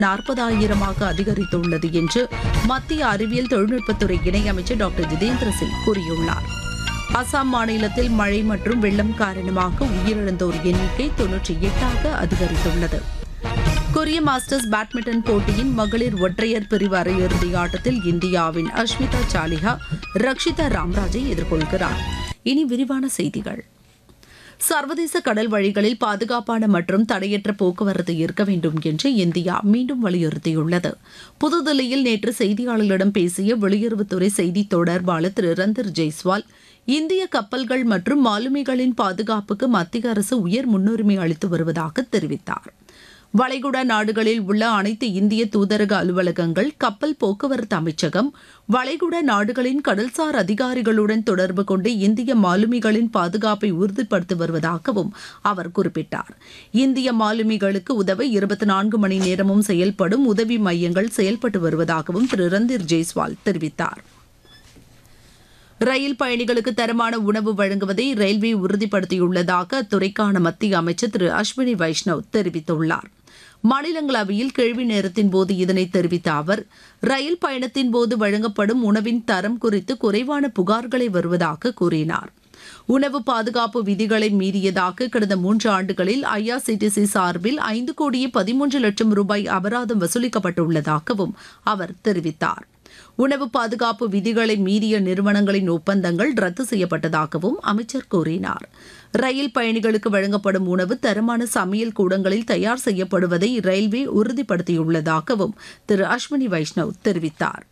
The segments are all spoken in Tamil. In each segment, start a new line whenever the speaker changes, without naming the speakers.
நாற்பதாயிரமாக அதிகரித்துள்ளது என்று மத்திய அறிவியல் தொழில்நுட்பத்துறை இணையமைச்சர் டாக்டர் ஜிதேந்திர சிங் கூறியுள்ளார் அசாம் மாநிலத்தில் மழை மற்றும் வெள்ளம் காரணமாக உயிரிழந்தோர் எண்ணிக்கை தொன்னூற்றி எட்டாக அதிகரித்துள்ளது கொரிய மாஸ்டர்ஸ் பேட்மிண்டன் போட்டியின் மகளிர் ஒற்றையர் பிரிவு அரையிறுதி ஆட்டத்தில் இந்தியாவின் அஷ்மிதா சாலிஹா ரக்ஷிதா ராம்ராஜை எதிர்கொள்கிறார் இனி விரிவான செய்திகள் சர்வதேச கடல் வழிகளில் பாதுகாப்பான மற்றும் தடையற்ற போக்குவரத்து இருக்க வேண்டும் என்று இந்தியா மீண்டும் வலியுறுத்தியுள்ளது புதுதில்லியில் நேற்று செய்தியாளர்களிடம் பேசிய வெளியுறவுத்துறை செய்தி தொடர்பாளர் திரு ரந்தர் ஜெய்ஸ்வால் இந்திய கப்பல்கள் மற்றும் மாலுமிகளின் பாதுகாப்புக்கு மத்திய அரசு உயர் முன்னுரிமை அளித்து வருவதாக தெரிவித்தார் வளைகுடா நாடுகளில் உள்ள அனைத்து இந்திய தூதரக அலுவலகங்கள் கப்பல் போக்குவரத்து அமைச்சகம் வளைகுடா நாடுகளின் கடல்சார் அதிகாரிகளுடன் தொடர்பு கொண்டு இந்திய மாலுமிகளின் பாதுகாப்பை உறுதிப்படுத்தி வருவதாகவும் அவர் குறிப்பிட்டார் இந்திய மாலுமிகளுக்கு உதவ இருபத்தி நான்கு மணி நேரமும் செயல்படும் உதவி மையங்கள் செயல்பட்டு வருவதாகவும் திரு ரந்தீர் ஜெய்ஸ்வால் தெரிவித்தார் ரயில் பயணிகளுக்கு தரமான உணவு வழங்குவதை ரயில்வே உறுதிப்படுத்தியுள்ளதாக அத்துறைக்கான மத்திய அமைச்சர் திரு அஸ்வினி வைஷ்ணவ் தெரிவித்துள்ளார் மாநிலங்களவையில் கேள்வி நேரத்தின் போது இதனை தெரிவித்த அவர் ரயில் பயணத்தின் போது வழங்கப்படும் உணவின் தரம் குறித்து குறைவான புகார்களை வருவதாக கூறினார் உணவு பாதுகாப்பு விதிகளை மீறியதாக கடந்த மூன்று ஆண்டுகளில் ஐஆர்சிடிசி சார்பில் ஐந்து கோடியே பதிமூன்று லட்சம் ரூபாய் அபராதம் வசூலிக்கப்பட்டுள்ளதாகவும் அவர் தெரிவித்தார் உணவு பாதுகாப்பு விதிகளை மீறிய நிறுவனங்களின் ஒப்பந்தங்கள் ரத்து செய்யப்பட்டதாகவும் அமைச்சர் கூறினார் ரயில் பயணிகளுக்கு வழங்கப்படும் உணவு தரமான சமையல் கூடங்களில் தயார் செய்யப்படுவதை ரயில்வே உறுதிப்படுத்தியுள்ளதாகவும் திரு அஸ்வினி வைஷ்ணவ் தெரிவித்தார்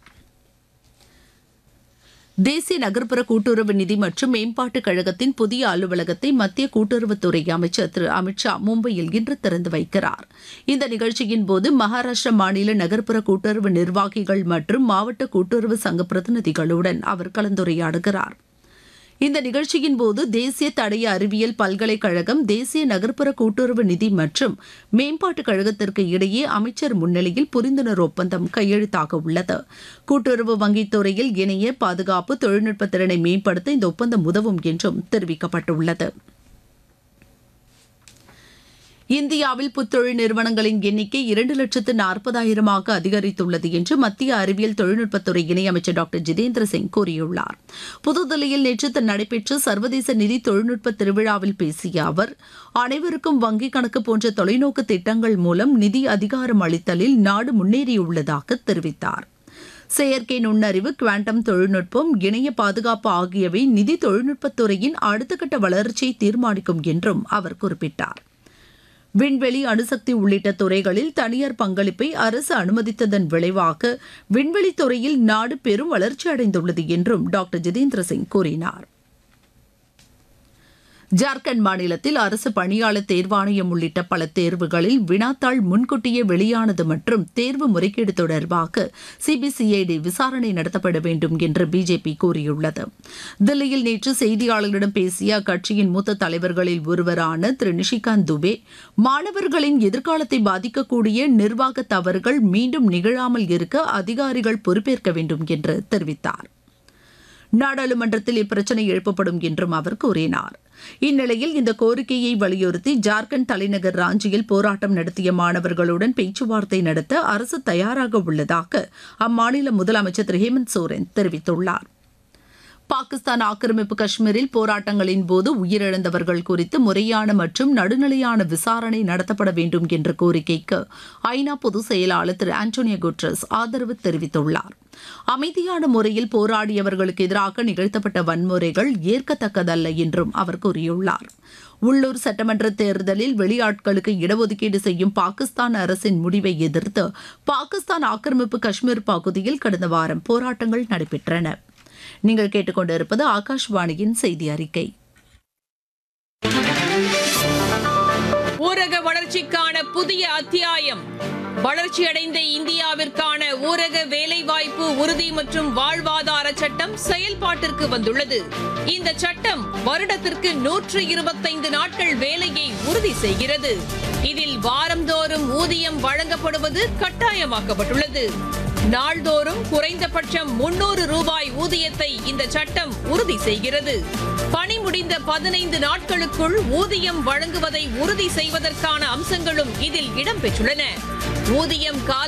தேசிய நகர்ப்புற கூட்டுறவு நிதி மற்றும் மேம்பாட்டுக் கழகத்தின் புதிய அலுவலகத்தை மத்திய கூட்டுறவுத்துறை அமைச்சர் திரு அமித்ஷா மும்பையில் இன்று திறந்து வைக்கிறார் இந்த நிகழ்ச்சியின் போது மகாராஷ்டிர மாநில நகர்ப்புற கூட்டுறவு நிர்வாகிகள் மற்றும் மாவட்ட கூட்டுறவு சங்க பிரதிநிதிகளுடன் அவர் கலந்துரையாடுகிறார் இந்த நிகழ்ச்சியின் போது தேசிய தடய அறிவியல் பல்கலைக்கழகம் தேசிய நகர்ப்புற கூட்டுறவு நிதி மற்றும் மேம்பாட்டுக் கழகத்திற்கு இடையே அமைச்சர் முன்னிலையில் புரிந்துணர்வு ஒப்பந்தம் கையெழுத்தாக உள்ளது கூட்டுறவு வங்கித் துறையில் இணைய பாதுகாப்பு தொழில்நுட்ப திறனை மேம்படுத்த இந்த ஒப்பந்தம் உதவும் என்றும் தெரிவிக்கப்பட்டுள்ளது இந்தியாவில் புத்தொழில் நிறுவனங்களின் எண்ணிக்கை இரண்டு லட்சத்து நாற்பதாயிரமாக அதிகரித்துள்ளது என்று மத்திய அறிவியல் தொழில்நுட்பத்துறை இணையமைச்சர் டாக்டர் ஜிதேந்திர சிங் கூறியுள்ளார் புதுதில்லியில் நேற்று நடைபெற்ற சர்வதேச நிதி தொழில்நுட்ப திருவிழாவில் பேசிய அவர் அனைவருக்கும் வங்கிக் கணக்கு போன்ற தொலைநோக்கு திட்டங்கள் மூலம் நிதி அதிகாரம் அளித்தலில் நாடு முன்னேறியுள்ளதாக தெரிவித்தார் செயற்கை நுண்ணறிவு குவாண்டம் தொழில்நுட்பம் இணைய பாதுகாப்பு ஆகியவை நிதி தொழில்நுட்பத்துறையின் அடுத்த கட்ட வளர்ச்சியை தீர்மானிக்கும் என்றும் அவர் குறிப்பிட்டார் விண்வெளி அணுசக்தி உள்ளிட்ட துறைகளில் தனியார் பங்களிப்பை அரசு அனுமதித்ததன் விளைவாக விண்வெளி துறையில் நாடு பெரும் வளர்ச்சி அடைந்துள்ளது என்றும் டாக்டர் ஜிதேந்திர சிங் கூறினார் ஜார்க்கண்ட் மாநிலத்தில் அரசு பணியாளர் தேர்வாணையம் உள்ளிட்ட பல தேர்வுகளில் வினாத்தாள் முன்கூட்டியே வெளியானது மற்றும் தேர்வு முறைகேடு தொடர்பாக சிபிசிஐடி விசாரணை நடத்தப்பட வேண்டும் என்று பிஜேபி கூறியுள்ளது தில்லியில் நேற்று செய்தியாளர்களிடம் பேசிய அக்கட்சியின் மூத்த தலைவர்களில் ஒருவரான திரு நிஷிகாந்த் துபே மாணவர்களின் எதிர்காலத்தை பாதிக்கக்கூடிய நிர்வாக தவறுகள் மீண்டும் நிகழாமல் இருக்க அதிகாரிகள் பொறுப்பேற்க வேண்டும் என்று தெரிவித்தார் நாடாளுமன்றத்தில் இப்பிரச்சினை எழுப்பப்படும் என்றும் அவர் கூறினார் இந்நிலையில் இந்த கோரிக்கையை வலியுறுத்தி ஜார்க்கண்ட் தலைநகர் ராஞ்சியில் போராட்டம் நடத்திய மாணவர்களுடன் பேச்சுவார்த்தை நடத்த அரசு தயாராக உள்ளதாக அம்மாநில முதலமைச்சர் திரு ஹேமந்த் சோரன் தெரிவித்துள்ளார் பாகிஸ்தான் ஆக்கிரமிப்பு காஷ்மீரில் போராட்டங்களின் போது உயிரிழந்தவர்கள் குறித்து முறையான மற்றும் நடுநிலையான விசாரணை நடத்தப்பட வேண்டும் என்ற கோரிக்கைக்கு ஐநா பொதுச் செயலாளர் திரு ஆண்டோனியோ குட்ரஸ் ஆதரவு தெரிவித்துள்ளார் அமைதியான முறையில் போராடியவர்களுக்கு எதிராக நிகழ்த்தப்பட்ட வன்முறைகள் ஏற்கத்தக்கதல்ல என்றும் அவர் கூறியுள்ளார் உள்ளூர் சட்டமன்ற தேர்தலில் வெளியாட்களுக்கு இடஒதுக்கீடு செய்யும் பாகிஸ்தான் அரசின் முடிவை எதிர்த்து பாகிஸ்தான் ஆக்கிரமிப்பு காஷ்மீர் பகுதியில் கடந்த வாரம் போராட்டங்கள் நடைபெற்றன நீங்கள் கேட்டுக்கொண்டிருப்பது ஆகாஷ்வாணியின் செய்தி அறிக்கை
ஊரக வளர்ச்சிக்கான புதிய அத்தியாயம் வளர்ச்சியடைந்த இந்தியாவிற்கான ஊரக வேலைவாய்ப்பு உறுதி மற்றும் வாழ்வாதார சட்டம் செயல்பாட்டிற்கு வந்துள்ளது இந்த சட்டம் வருடத்திற்கு நூற்று இருபத்தைந்து நாட்கள் வேலையை உறுதி செய்கிறது இதில் வாரந்தோறும் ஊதியம் வழங்கப்படுவது கட்டாயமாக்கப்பட்டுள்ளது நாள்தோறும் குறைந்தபட்சம் முன்னூறு ரூபாய் ஊதியத்தை இந்த சட்டம் உறுதி செய்கிறது பணி முடிந்த பதினைந்து நாட்களுக்குள் ஊதியம் வழங்குவதை உறுதி செய்வதற்கான அம்சங்களும் இதில் இடம்பெற்றுள்ளன ஊதியம் கால